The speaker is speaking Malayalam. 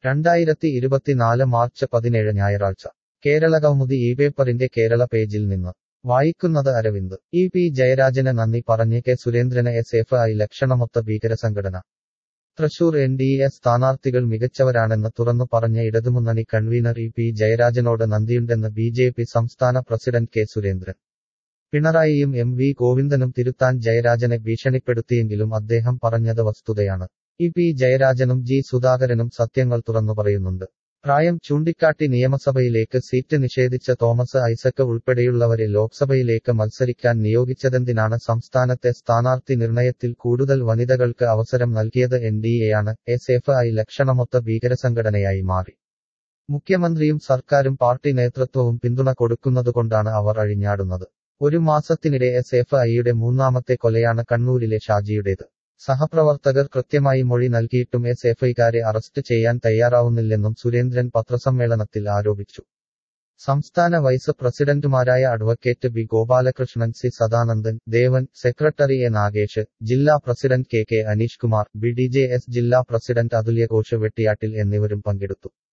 രണ്ടായിരത്തി ഇരുപത്തിനാല് മാർച്ച് പതിനേഴ് ഞായറാഴ്ച കേരളകൗമുദി ഈ പേപ്പറിന്റെ കേരള പേജിൽ നിന്ന് വായിക്കുന്നത് അരവിന്ദ് ഇ പി ജയരാജന് നന്ദി പറഞ്ഞ് കെ സുരേന്ദ്രന് എസ് എഫ് ഐ ലക്ഷണമൊത്ത ഭീകരസംഘടന തൃശൂർ എൻ ഡി എ സ്ഥാനാർത്ഥികൾ മികച്ചവരാണെന്ന് തുറന്നു പറഞ്ഞ ഇടതുമുന്നണി കൺവീനർ ഇ പി ജയരാജനോട് നന്ദിയുണ്ടെന്ന് ബി ജെ പി സംസ്ഥാന പ്രസിഡന്റ് കെ സുരേന്ദ്രൻ പിണറായിയും എം വി ഗോവിന്ദനും തിരുത്താൻ ജയരാജനെ ഭീഷണിപ്പെടുത്തിയെങ്കിലും അദ്ദേഹം പറഞ്ഞത് വസ്തുതയാണ് ഇ പി ജയരാജനും ജി സുധാകരനും സത്യങ്ങൾ തുറന്നു പറയുന്നുണ്ട് പ്രായം ചൂണ്ടിക്കാട്ടി നിയമസഭയിലേക്ക് സീറ്റ് നിഷേധിച്ച തോമസ് ഐസക്ക് ഉൾപ്പെടെയുള്ളവരെ ലോക്സഭയിലേക്ക് മത്സരിക്കാൻ നിയോഗിച്ചതെന്തിനാണ് സംസ്ഥാനത്തെ സ്ഥാനാർത്ഥി നിർണയത്തിൽ കൂടുതൽ വനിതകൾക്ക് അവസരം നൽകിയത് എൻ ഡി എയാണ് എസ് എഫ് ഐ ലക്ഷണമൊത്ത ഭീകരസംഘടനയായി മാറി മുഖ്യമന്ത്രിയും സർക്കാരും പാർട്ടി നേതൃത്വവും പിന്തുണ കൊടുക്കുന്നതുകൊണ്ടാണ് അവർ അഴിഞ്ഞാടുന്നത് ഒരു മാസത്തിനിടെ എസ് എഫ് ഐയുടെ മൂന്നാമത്തെ കൊലയാണ് കണ്ണൂരിലെ ഷാജിയുടേത് സഹപ്രവർത്തകർ കൃത്യമായി മൊഴി നൽകിയിട്ടും എസ് എഫ് ഐക്കാരെ അറസ്റ്റ് ചെയ്യാൻ തയ്യാറാവുന്നില്ലെന്നും സുരേന്ദ്രൻ പത്രസമ്മേളനത്തിൽ ആരോപിച്ചു സംസ്ഥാന വൈസ് പ്രസിഡന്റുമാരായ advocate B Gopalakrishnan C Sadanandan Devan secretary A Nagesh ജില്ലാ president K K Aneesh Kumar B D J S ജില്ലാ പ്രസിഡന്റ് അതുല്യ ഘോഷ് വെട്ടിയാട്ടിൽ എന്നിവരും പങ്കെടുത്തു